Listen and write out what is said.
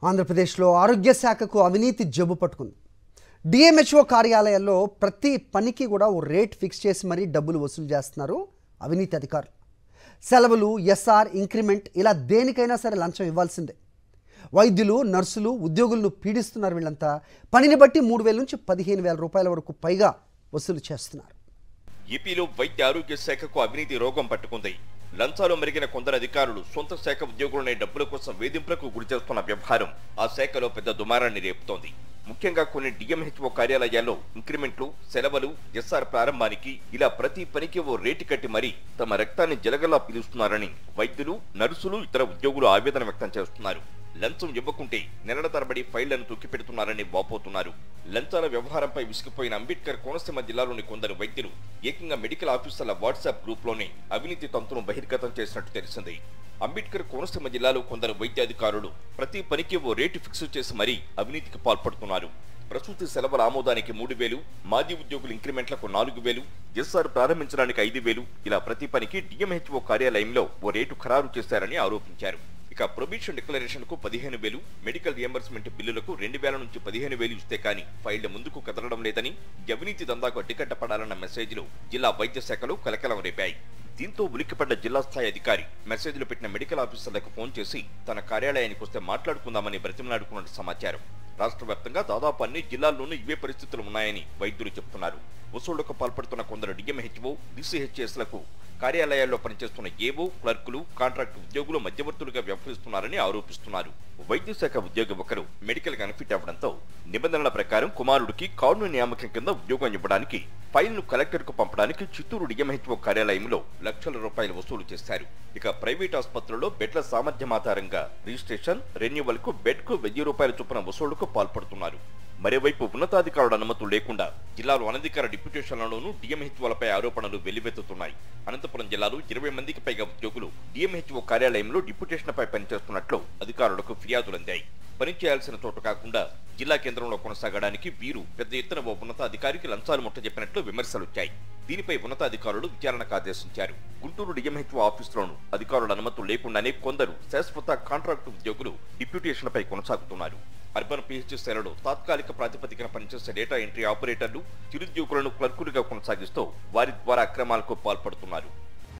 ఆంధ్రప్రదేశ్లో ఆరోగ్య శాఖకు అవినీతి జబ్బు పట్టుకుంది డిఎంహెచ్ఓ కార్యాలయాల్లో ప్రతి పనికి కూడా ఓ రేట్ ఫిక్స్ చేసి మరీ డబ్బులు వసూలు చేస్తున్నారు అవినీతి అధికారులు సెలవులు ఎస్ఆర్ ఇంక్రిమెంట్ ఇలా దేనికైనా సరే లంచం ఇవ్వాల్సిందే వైద్యులు నర్సులు ఉద్యోగులను పీడిస్తున్నారు వీళ్ళంతా పనిని బట్టి మూడు వేల నుంచి పదిహేను వేల రూపాయల వరకు పైగా వసూలు చేస్తున్నారు ఏపీలో వైద్య ఆరోగ్య శాఖకు అవినీతి రోగం పట్టుకుంది లంచాలు మెరిగిన కొందరు అధికారులు సొంత శాఖ ఉద్యోగులనే డబ్బుల కోసం వేధింపులకు గురి చేస్తున్న వ్యవహారం ఆ శాఖలో పెద్ద దుమారాన్ని రేపుతోంది ముఖ్యంగా కొన్ని డిఎంహెచ్ఓ కార్యాలయాల్లో ఇంక్రిమెంట్లు సెలవులు ఎస్ఆర్ ప్రారంభానికి ఇలా ప్రతి పనికి ఓ రేటు కట్టి మరీ తమ రక్తాన్ని జలగలా పీలుస్తున్నారని వైద్యులు నర్సులు ఇతర ఉద్యోగులు ఆవేదన వ్యక్తం చేస్తున్నారు లంచం ఇవ్వకుంటే నెలల తరబడి ఫైళ్లను తొక్కిపెడుతున్నారని వాపోతున్నారు లంచాల వ్యవహారంపై విసిగిపోయిన అంబేద్కర్ కోనసీమ జిల్లాలోని కొందరు వైద్యులు ఏకంగా మెడికల్ ఆఫీసర్ల వాట్సాప్ గ్రూప్లోనే అవినీతి తంతును బహిర్గతం చేసినట్టు తెలిసింది అంబేద్కర్ కోనసీమ జిల్లాలో కొందరు వైద్యాధికారులు ప్రతి పనికి ఓ రేటు ఫిక్స్ చేసి మరీ అవినీతికి పాల్పడుతున్నారు ప్రసూతి సెలవుల ఆమోదానికి మూడు వేలు మాజీ ఉద్యోగుల ఇంక్రిమెంట్లకు నాలుగు వేలు ఎస్ఆర్ ప్రారంభించడానికి ఐదు వేలు ఇలా ప్రతి పనికి డిఎంహెచ్ఓ కార్యాలయంలో ఓ రేటు ఖరారు చేశారని ఆరోపించారు ఇక ప్రొబిషన్ డిక్లరేషన్ కు పదిహేను వేలు మెడికల్ రియంబర్స్మెంట్ బిల్లులకు రెండు వేల నుంచి పదిహేను వేలు ఇస్తే కానీ ఫైళ్ల ముందుకు కదలడం లేదని అవినీతి దందాకు అడ్డుకట్టపడాలన్న మెసేజ్లు జిల్లా వైద్య శాఖలో కలకలం రేపాయి దీంతో ఉలిక్కిపడ్డ జిల్లా స్థాయి అధికారి మెసేజ్లు పెట్టిన మెడికల్ ఆఫీసర్లకు ఫోన్ చేసి తన కార్యాలయానికి వస్తే మాట్లాడుకుందామని బ్రతిమలాడుకున్నట్టు సమాచారం రాష్ట్ర వ్యాప్తంగా దాదాపు అన్ని జిల్లాల్లోనూ ఇవే పరిస్థితులు ఉన్నాయని వైద్యులు చెబుతున్నారు వసూళ్లకు పాల్పడుతున్న కొందరు డిఎంహెచ్ఓ డిసిహెచ్ఎస్లకు కార్యాలయాల్లో పనిచేస్తున్న ఏవో క్లర్కులు కాంట్రాక్ట్ ఉద్యోగులు మధ్యవర్తులుగా వ్యవహరిస్తున్నారని ఆరోపిస్తున్నారు వైద్య శాఖ ఉద్యోగి ఒకరు మెడికల్ గా అన్ఫిట్ అవ్వడంతో నిబంధనల ప్రకారం కుమారుడికి కారుణ్య నియామకం కింద ఉద్యోగం ఇవ్వడానికి ఫైల్ ను కలెక్టర్ కు పంపడానికి చిత్తూరు డిఎంహెచ్ఓ కార్యాలయంలో లక్షల రూపాయలు వసూలు చేశారు ఇక ప్రైవేట్ ఆసుపత్రుల్లో బెడ్ల సామర్థ్యం ఆధారంగా రిజిస్ట్రేషన్ రెన్యువల్ కు బెడ్ కు వెయ్యి రూపాయల చొప్పున వసూలుకు పాల్పడుతున్నారు మరోవైపు ఉన్నతాధికారుల అనుమతులు లేకుండా జిల్లాలో అనధికార డిప్యూటేషన్లలోనూ డిఎంహెచ్ఓలపై ఆరోపణలు వెల్లువెత్తుతున్నాయి అనంతపురం జిల్లాలో ఇరవై మందికి పైగా ఉద్యోగులు డిఎంహెచ్ఓ కార్యాలయంలో డిప్యూటేషన్పై పనిచేస్తున్నట్లు అధికారులకు ఫిర్యాదులు అందాయి పనిచేయాల్సిన చోట కాకుండా జిల్లా కేంద్రంలో కొనసాగడానికి వీరు పెద్ద ఎత్తున ఓ ఉన్నతాధికారికి లంచాలు ముట్టజెప్పినట్లు విమర్శలు వచ్చాయి దీనిపై ఉన్నతాధికారులు విచారణకు ఆదేశించారు గుంటూరు డిఎంహెచ్ఓ ఆఫీసులోను అధికారుల అనుమతులు లేకుండానే కొందరు శాశ్వత కాంట్రాక్టు ఉద్యోగులు డిప్యూటేషన్పై కొనసాగుతున్నారు అర్బన్ పిహెచ్ఎస్ఎలలో తాత్కాలిక ప్రాతిపదికన పనిచేసే డేటా ఎంట్రీ ఆపరేటర్లు చిరుద్యోగులను క్లర్కులుగా కొనసాగిస్తూ వారి ద్వారా అక్రమాలకు పాల్పడుతున్నారు